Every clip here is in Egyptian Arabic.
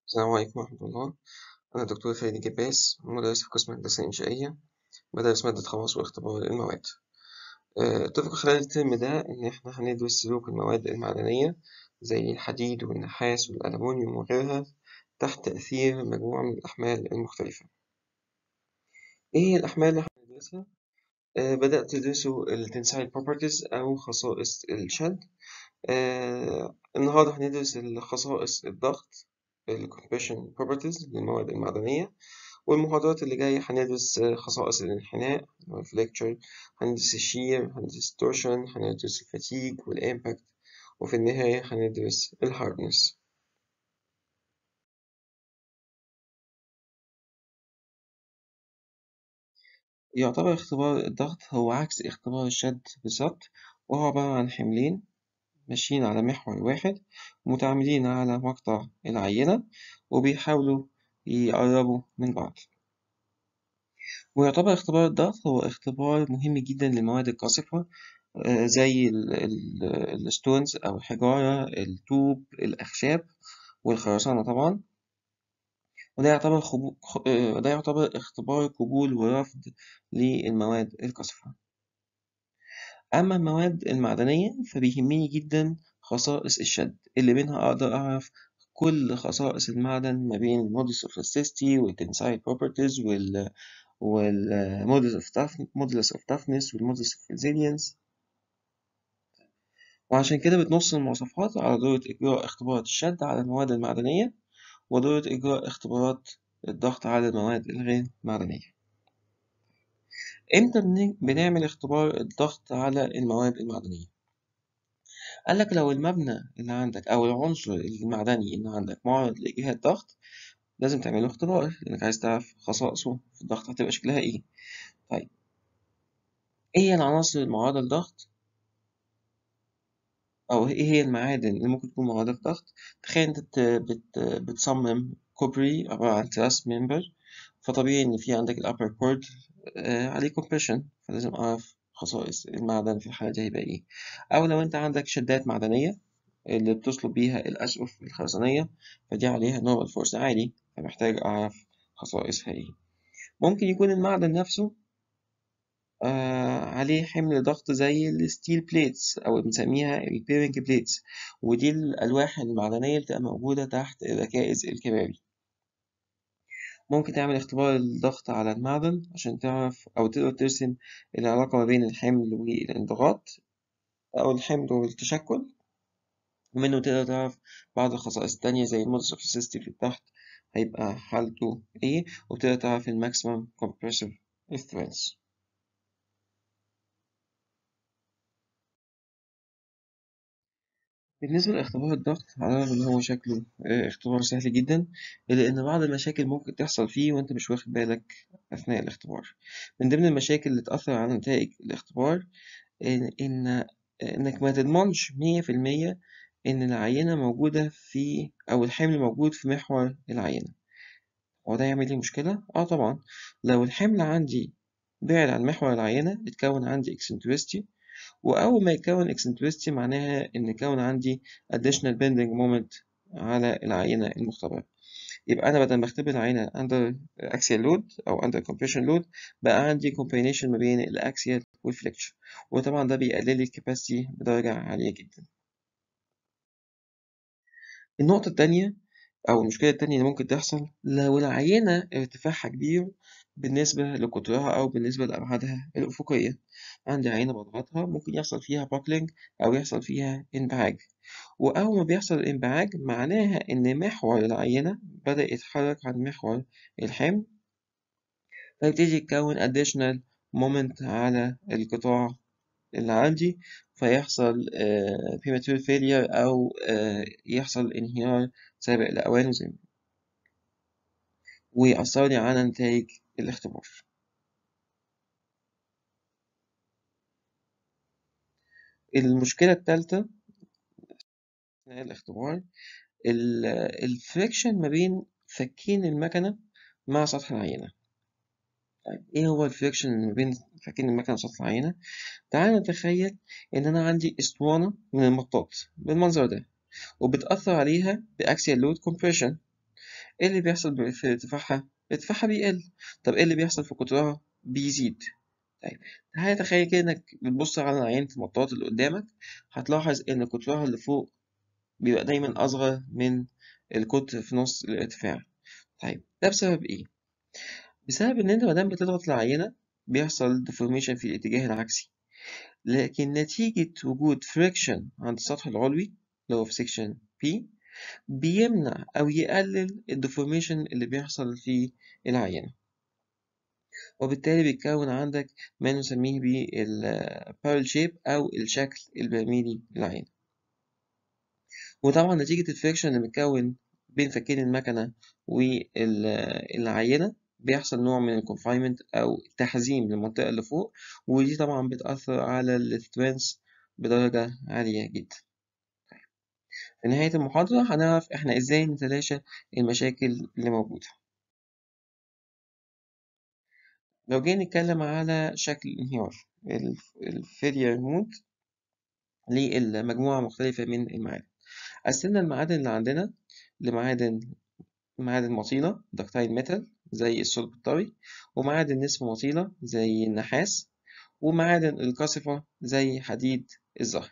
السلام عليكم ورحمة الله أنا الدكتور فريد جباس مدرس في قسم الهندسة الإنشائية بدرس مادة خواص واختبار المواد آه، اتفق خلال الترم ده إن إحنا هندرس سلوك المواد المعدنية زي الحديد والنحاس والألمنيوم وغيرها تحت تأثير مجموعة من الأحمال المختلفة إيه هي الأحمال اللي هندرسها؟ آه، بدأت تدرسوا ال tensile properties أو خصائص الشد آه، النهاردة هندرس الخصائص الضغط ال compression properties للمواد المعدنية والمحاضرات اللي جاية هندرس خصائص الانحناء الفليكتشر هندرس الشير هندرس التورشن هندرس الفاتيج والإمباكت وفي النهاية هندرس الهاردنس يعتبر اختبار الضغط هو عكس اختبار الشد بالظبط وهو عبارة عن حملين ماشيين على محور واحد متعامدين على مقطع العينة وبيحاولوا يقربوا من بعض ويعتبر اختبار الضغط هو اختبار مهم جدا للمواد القاصفة زي الستونز أو الحجارة الطوب الأخشاب والخرسانة طبعا وده يعتبر خبو... ده يعتبر اختبار قبول ورفض للمواد القاصفة أما المواد المعدنية فبيهمني جدا خصائص الشد اللي منها أقدر أعرف كل خصائص المعدن ما بين المودلس اوف elasticity والتنسايل properties وال والمودلس اوف مودلس اوف toughness والمودلس اوف resilience وعشان كده بتنص المواصفات على ضرورة إجراء اختبارات الشد على المواد المعدنية وضرورة إجراء اختبارات الضغط على المواد الغير معدنية إمتى بنعمل اختبار الضغط على المواد المعدنية؟ قالك لو المبنى اللي عندك أو العنصر المعدني اللي عندك معرض لإجهاد ضغط لازم تعمله اختبار لأنك عايز تعرف خصائصه في الضغط هتبقى شكلها إيه طيب إيه هي العناصر المعرضة للضغط؟ أو إيه هي المعادن اللي ممكن تكون معرضة للضغط؟ تخيل أنت بت... بتصمم كوبري عبارة عن تراس ممبر فطبيعي إن في عندك الأبر كورد عليه compression فلازم أعرف خصائص المعدن في الحالة دي هيبقى إيه أو لو أنت عندك شدات معدنية اللي بتصلب بيها الأسقف الخرسانية فدي عليها normal force عالي فمحتاج أعرف خصائصها إيه ممكن يكون المعدن نفسه آه عليه حمل ضغط زي الستيل بليتس أو بنسميها البيرنج بليتس ودي الألواح المعدنية اللي بتبقى موجودة تحت ركائز الكباري ممكن تعمل اختبار الضغط على المعدن عشان تعرف أو تقدر ترسم العلاقة ما بين الحمل والانضغاط أو الحمل والتشكل ومنه تقدر تعرف بعض الخصائص التانية زي المودس اوف في الضغط هيبقى حالته ايه وتقدر تعرف الماكسيمم compressive strength بالنسبة لاختبار الضغط على الرغم إن هو شكله اختبار سهل جدا إلا إن بعض المشاكل ممكن تحصل فيه وأنت مش واخد بالك أثناء الاختبار من ضمن المشاكل اللي تأثر على نتائج الاختبار إن, إن إنك ما تضمنش مية في المية إن العينة موجودة في أو الحمل موجود في محور العينة هو ده يعمل لي مشكلة؟ آه طبعا لو الحمل عندي بعد عن محور العينة اتكون عندي eccentricity وأول ما يتكون eccentricity معناها إن كون عندي additional bending moment على العينة المختبرة يبقى أنا بدل ما أختبر العينة under axial load أو under compression load بقى عندي combination ما بين الأكسيال والفليكشن وطبعا ده بيقلل لي الكباسيتي بدرجة عالية جدا النقطة التانية أو المشكلة التانية اللي ممكن تحصل لو العينة ارتفاعها كبير بالنسبة لقطرها أو بالنسبة لأبعادها الأفقية عندي عينة بضغطها ممكن يحصل فيها باكلينج أو يحصل فيها انبعاج وأول ما بيحصل الانبعاج معناها إن محور العينة بدأ يتحرك عن محور الحمل فيبتدي يتكون additional moment على القطاع اللي عندي فيحصل premature failure أو يحصل انهيار سابق لأوانه زي ويأثر لي على نتائج الاختبار المشكلة الثالثة أثناء الاختبار الفريكشن ما بين فكين المكنة مع سطح العينة طيب ايه هو الفريكشن ما بين فكين المكنة وسطح العينة تعال نتخيل ان انا عندي اسطوانة من المطاط بالمنظر ده وبتأثر عليها بأكسيال لود كومبريشن إيه اللي بيحصل في ارتفاعها؟ ارتفاعها بيقل طب إيه اللي بيحصل في قطرها؟ بيزيد طيب تعالى تخيل كده إنك بتبص على عينة المطاط اللي قدامك هتلاحظ إن قطرها اللي فوق بيبقى دايما أصغر من القطر في نص الارتفاع طيب ده بسبب إيه؟ بسبب إن أنت مادام بتضغط العينة بيحصل deformation في الاتجاه العكسي لكن نتيجة وجود friction عند السطح العلوي اللي هو في section P بيمنع أو يقلل الديفورميشن اللي بيحصل في العينة وبالتالي بيتكون عندك ما نسميه بالبارل شيب أو الشكل البرميلي للعينة وطبعا نتيجة الفريكشن اللي متكون بين فكين المكنة والعينة بيحصل نوع من الكونفاينمنت أو تحزيم للمنطقة اللي فوق ودي طبعا بتأثر على السترينث بدرجة عالية جدا في نهاية المحاضرة هنعرف إحنا إزاي نتلاشى المشاكل اللي موجودة لو جينا نتكلم على شكل الانهيار الفيلير مود للمجموعة مختلفة من المعادن قسمنا المعادن اللي عندنا لمعادن معادن مطيلة دكتايل ميتال زي الصلب الطري ومعادن نصف مطيلة زي النحاس ومعادن القاصفة زي حديد الزهر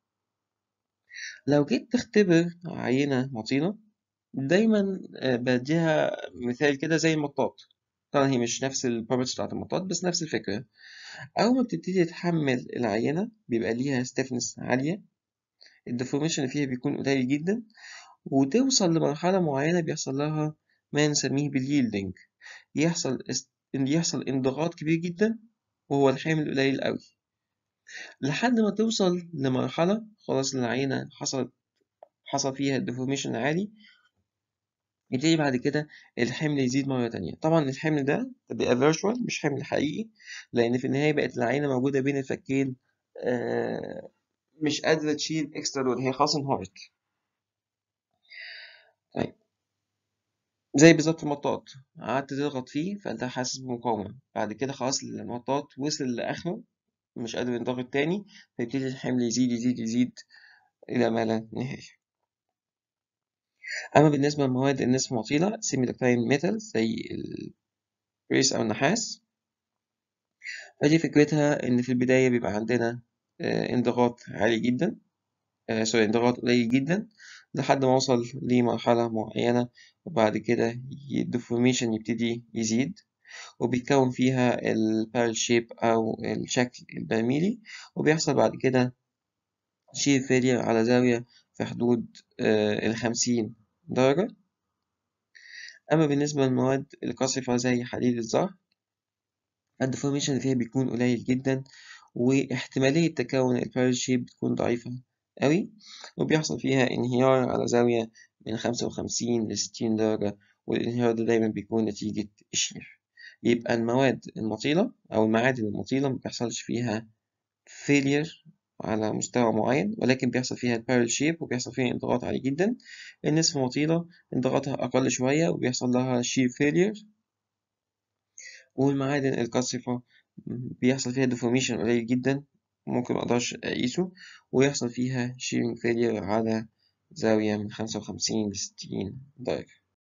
لو جيت تختبر عينة مطينة دايما بديها مثال كده زي المطاط طبعا هي مش نفس البروبرتيز بتاعت المطاط بس نفس الفكرة أول ما بتبتدي تحمل العينة بيبقى ليها stiffness عالية الديفورميشن اللي فيها بيكون قليل جدا وتوصل لمرحلة معينة بيحصل لها ما نسميه باليلدنج يحصل يحصل انضغاط كبير جدا وهو الحمل قليل قوي لحد ما توصل لمرحلة خلاص العينة حصلت حصل فيها الديفورميشن عالي يبتدي بعد كده الحمل يزيد مرة تانية طبعا الحمل ده بيبقى فيرتشوال مش حمل حقيقي لأن في النهاية بقت العينة موجودة بين الفكين آه مش قادرة تشيل اكسترا لود هي خلاص انهارت طيب زي بالظبط المطاط قعدت تضغط فيه فأنت حاسس بمقاومة بعد كده خلاص المطاط وصل لآخره مش قادر ينضغط تاني فيبتدي الحمل يزيد يزيد يزيد إلى ما لا نهاية أما بالنسبة للمواد النصف مطيلة سيمي دكتايل ميتال زي الريس أو النحاس فدي فكرتها إن في البداية بيبقى عندنا انضغاط عالي جدا سوري انضغاط قليل جدا لحد ما أوصل لمرحلة معينة وبعد كده الديفورميشن يبتدي يزيد وبيتكون فيها البارل شيب أو الشكل البرميلي وبيحصل بعد كده شير فيلير على زاوية في حدود الخمسين درجة أما بالنسبة للمواد القاصفة زي حديد الزهر الديفورميشن اللي فيها بيكون قليل جدا واحتمالية تكون البارل شيب بتكون ضعيفة أوي وبيحصل فيها انهيار على زاوية من خمسة وخمسين لستين درجة والانهيار ده دايما بيكون نتيجة الشير يبقى المواد المطيلة أو المعادن المطيلة مبيحصلش فيها فيلير على مستوى معين ولكن بيحصل فيها البارل شيب وبيحصل فيها انضغاط عالي جدا النصف مطيلة انضغاطها أقل شوية وبيحصل لها شير فيلير والمعادن القاصفة بيحصل فيها ديفورميشن قليل جدا ممكن مقدرش أقيسه ويحصل فيها شيرنج فيلير على زاوية من خمسة وخمسين لستين درجة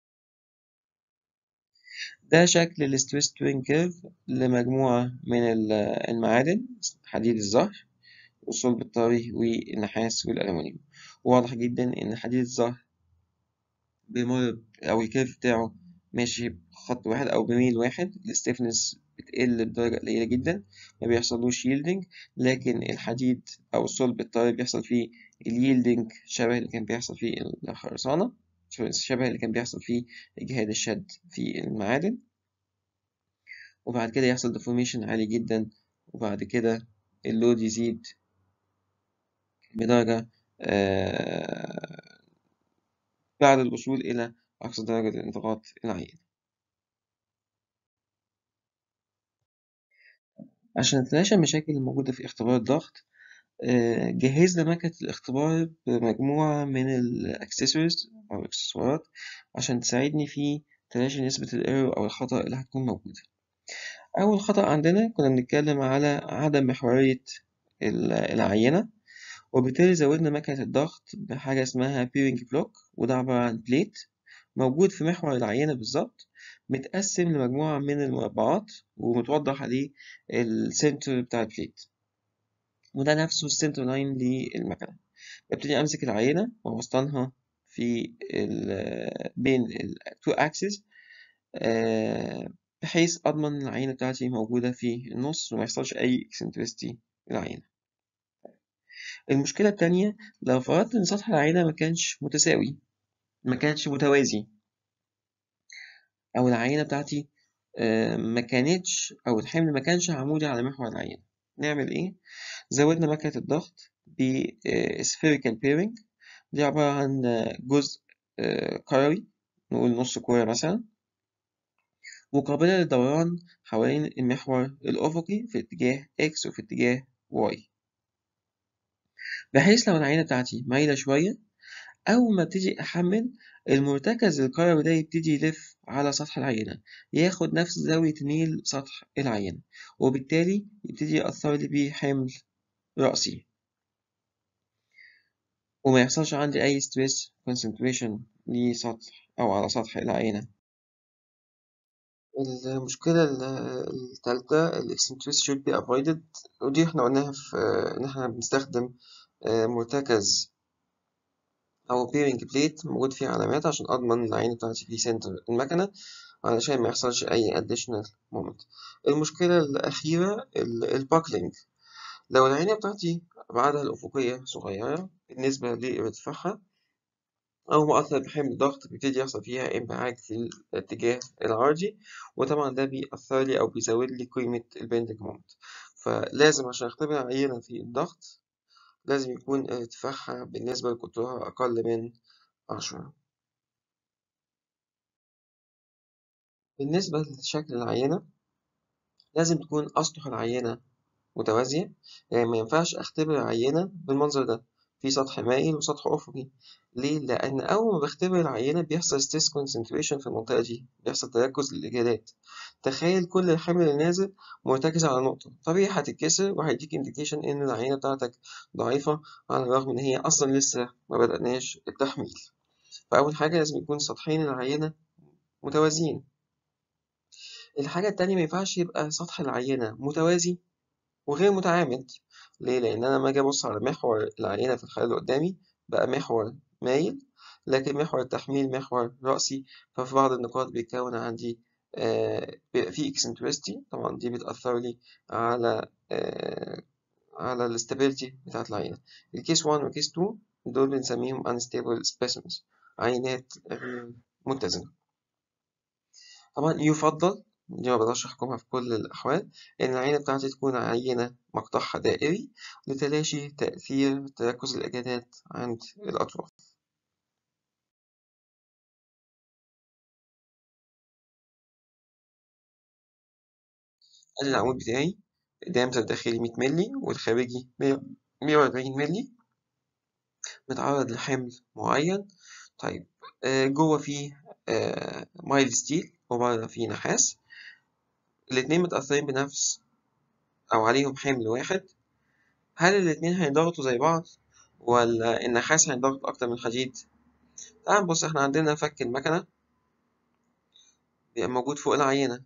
ده شكل الستريس توين كيرف لمجموعة من المعادن حديد الزهر والصلب الطري والنحاس والألمنيوم واضح جدا إن حديد الزهر بيمر أو الكيرف بتاعه ماشي بخط واحد أو بميل واحد الستيفنس بتقل بدرجة قليلة جدا ما بيحصلوش ييلدنج لكن الحديد أو الصلب الطري بيحصل فيه الييلدنج شبه اللي كان بيحصل فيه الخرسانة شبه اللي كان بيحصل فيه إجهاد الشد في المعادن وبعد كده يحصل ديفورميشن عالي جدا وبعد كده اللود يزيد بدرجة آه بعد الوصول إلى أقصى درجة الانضغاط العين عشان نتلاشى المشاكل الموجودة في اختبار الضغط جهزنا مكنة الاختبار بمجموعة من الأكسسوارز أو الإكسسوارات عشان تساعدني في تلاشي نسبة الإيرور أو الخطأ اللي هتكون موجودة أول خطأ عندنا كنا بنتكلم على عدم محورية العينة وبالتالي زودنا مكنة الضغط بحاجة اسمها بيرنج بلوك وده عبارة عن بليت موجود في محور العينة بالظبط متقسم لمجموعة من المربعات ومتوضح عليه السنتر بتاع البليت وده نفسه السنتر لاين للمكنة ببتدي أمسك العينة وأوسطنها في ال بين ال two axes بحيث أضمن إن العينة بتاعتي موجودة في النص وما يحصلش أي eccentricity للعينة. المشكلة التانية لو فرضت إن سطح العينة مكانش متساوي مكانش متوازي أو العينة بتاعتي مكانتش أو الحمل مكانش عمودي على محور العينة نعمل إيه؟ زودنا مكنة الضغط ب spherical bearing دي عبارة عن جزء كروي نقول نص كورة مثلا وقابلة للدوران حوالين المحور الأفقي في اتجاه X وفي اتجاه Y بحيث لو العينة بتاعتي مايلة شوية أول ما ابتدي أحمل المرتكز الكروي ده يبتدي يلف على سطح العينة ياخد نفس زاوية ميل سطح العينة وبالتالي يبتدي يأثر لي بيه حمل رأسي وما يحصلش عندي أي stress concentration لسطح أو على سطح العينة المشكلة التالتة ال eccentricity should be avoided ودي احنا قلناها في إن احنا بنستخدم مرتكز أو bearing plate موجود فيه علامات عشان أضمن العينة بتاعتي في سنتر المكنة علشان ما يحصلش أي additional moment المشكلة الأخيرة الباكلينج لو العينة بتاعتي أبعادها الأفقية صغيرة بالنسبة لارتفاعها أو مؤثر بحمل ضغط بيبتدي يحصل فيها انبعاج في الاتجاه العرضي وطبعا ده بيأثر لي أو بيزود لي قيمة البندنج مومنت فلازم عشان أختبر عينة في الضغط لازم يكون ارتفاعها بالنسبة لقطرها أقل من عشرة بالنسبة لشكل العينة لازم تكون أسطح العينة متوازية يعني ما ينفعش أختبر عينة بالمنظر ده في سطح مائل وسطح أفقي ليه؟ لأن أول ما بختبر العينة بيحصل ستريس كونسنتريشن في المنطقة دي بيحصل تركز للإجهادات تخيل كل الحمل اللي نازل مرتكز على نقطة طبيعي هتتكسر وهيديك انديكيشن إن العينة بتاعتك ضعيفة على الرغم إن هي أصلا لسه ما بدأناش التحميل فأول حاجة لازم يكون سطحين العينة متوازيين الحاجة التانية مينفعش يبقى سطح العينة متوازي وغير متعامد ليه؟ لأن أنا لما أجي أبص على محور العينة في الخيال اللي قدامي بقى محور مايل لكن محور التحميل محور رأسي ففي بعض النقاط بيتكون عندي آه بيبقى فيه eccentricity طبعا دي بتأثر لي على آه على الاستابيليتي بتاعت العينة الكيس 1 وكيس 2 دول بنسميهم unstable specimens عينات غير متزنة طبعا يفضل دي ما بقدرش أحكمها في كل الأحوال إن العينة بتاعتي تكون عينة مقطعها دائري لتلاشي تأثير تركز الإجهادات عند الأطراف أدي العمود بتاعي الديامتر الداخلي 100 مللي والخارجي 140 مللي متعرض لحمل معين طيب جوه فيه مايل ستيل وبره فيه نحاس الاتنين متأثرين بنفس أو عليهم حمل واحد هل الاتنين هينضغطوا زي بعض ولا النحاس هينضغط أكتر من الحديد؟ تعال نبص احنا عندنا فك المكنة بيبقى موجود فوق العينة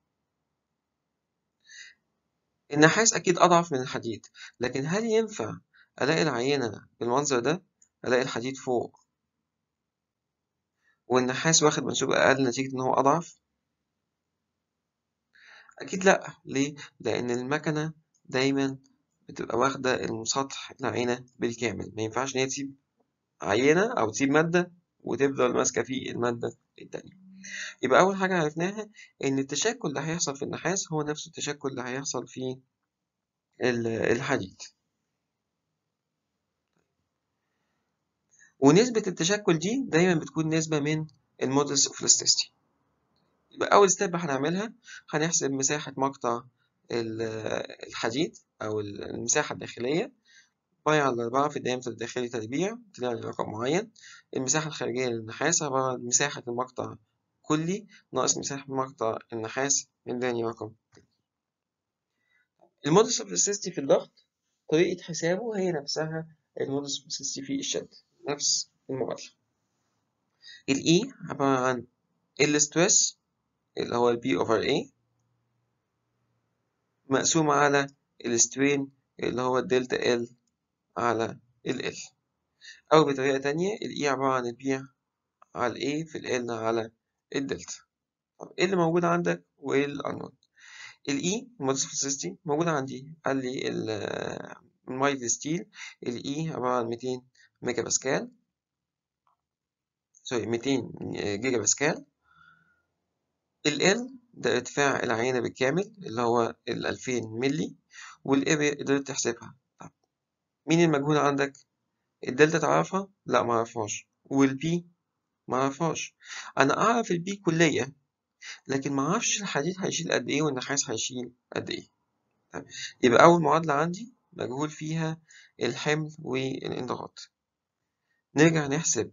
النحاس أكيد أضعف من الحديد لكن هل ينفع ألاقي العينة بالمنظر ده ألاقي الحديد فوق والنحاس واخد منسوب أقل نتيجة إن هو أضعف؟ أكيد لأ ليه؟ لأن المكنة دايما بتبقى واخدة السطح العينة بالكامل مينفعش إن هي تسيب عينة أو تسيب مادة وتفضل ماسكة في المادة التانية يبقى أول حاجة عرفناها إن التشكل اللي هيحصل في النحاس هو نفس التشكل اللي هيحصل في الحديد ونسبة التشكل دي دايما بتكون نسبة من المودلز اوف elasticity يبقى أول ستيب هنعملها هنحسب مساحة مقطع الحديد أو المساحة الداخلية باي على أربعة في الديامتر الداخلي تربيع طلع لي رقم معين المساحة الخارجية للنحاس عبارة عن مساحة المقطع كلي ناقص مساحة مقطع النحاس اداني رقم المودلز اوف elasticity في الضغط طريقة حسابه هي نفسها المودلز اوف elasticity في الشد نفس المعادلة الإي عبارة عن الستريس اللي هو البي أوفر A مقسوم على السترين اللي هو الدلتا ال على ال ال أو بطريقة تانية الإي عبارة عن البي على الإيه في ال على الدلتا طب إيه اللي موجود عندك وإيه الأنون الإي المودس فلسيستي موجود عندي قال لي المايل ستيل الإي عبارة عن 200 ميجا باسكال سوري 200 جيجا باسكال ال L ده ارتفاع العينة بالكامل اللي هو ال 2000 ملي والإيه قدرت تحسبها طب مين المجهول عندك؟ الدلتا تعرفها؟ لا معرفهاش والبي معرفهاش أنا أعرف البي كلية لكن معرفش الحديد هيشيل قد إيه والنحاس هيشيل قد إيه طيب يبقى أول معادلة عندي مجهول فيها الحمل والانضغاط نرجع نحسب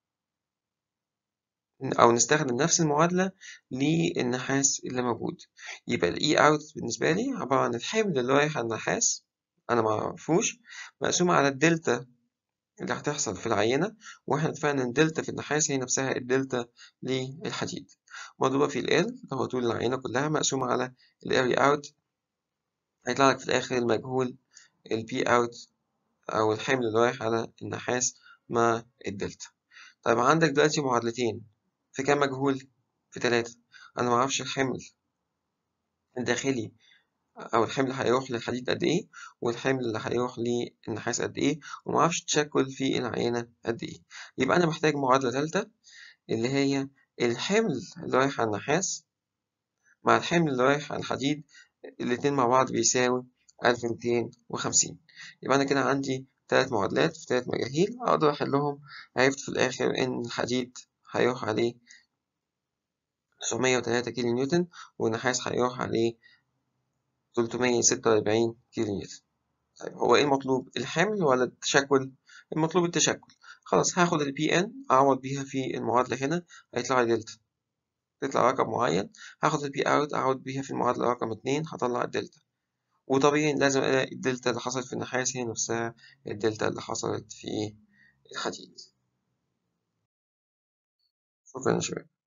أو نستخدم نفس المعادلة للنحاس اللي موجود يبقى ال E out بالنسبة لي عبارة عن الحمل اللي رايح على النحاس أنا معرفوش مقسوم على الدلتا اللي هتحصل في العينة واحنا اتفقنا إن الدلتا في النحاس هي نفسها الدلتا للحديد مضروبة في ال L اللي هو طول العينة كلها مقسومة على ال area out هيطلع لك في الآخر المجهول ال P out أو الحمل اللي رايح على النحاس مع الدلتا طيب عندك دلوقتي معادلتين في كام مجهول؟ في تلاتة أنا معرفش الحمل الداخلي أو الحمل هيروح للحديد قد إيه والحمل اللي هيروح للنحاس قد إيه ومعرفش التشكل في العينة قد إيه يبقى أنا محتاج معادلة تالتة اللي هي الحمل اللي رايح على النحاس مع الحمل اللي رايح على الحديد الاتنين مع بعض بيساوي ألف ميتين وخمسين يبقى أنا كده عندي تلات معادلات في تلات مجاهيل أقدر أحلهم عرفت في الآخر إن الحديد هيروح عليه 903 كيلو نيوتن والنحاس هيروح عليه 346 كيلو نيوتن طيب هو ايه المطلوب الحمل ولا التشكل المطلوب التشكل خلاص هاخد البي ان اعوض بيها في المعادلة هنا هيطلع لي دلتا تطلع رقم معين هاخد البي اوت اعوض بيها في المعادلة رقم اتنين هطلع الدلتا وطبيعي لازم الاقي الدلتا اللي حصلت في النحاس هي نفسها الدلتا اللي حصلت في الحديد شكرا يا شباب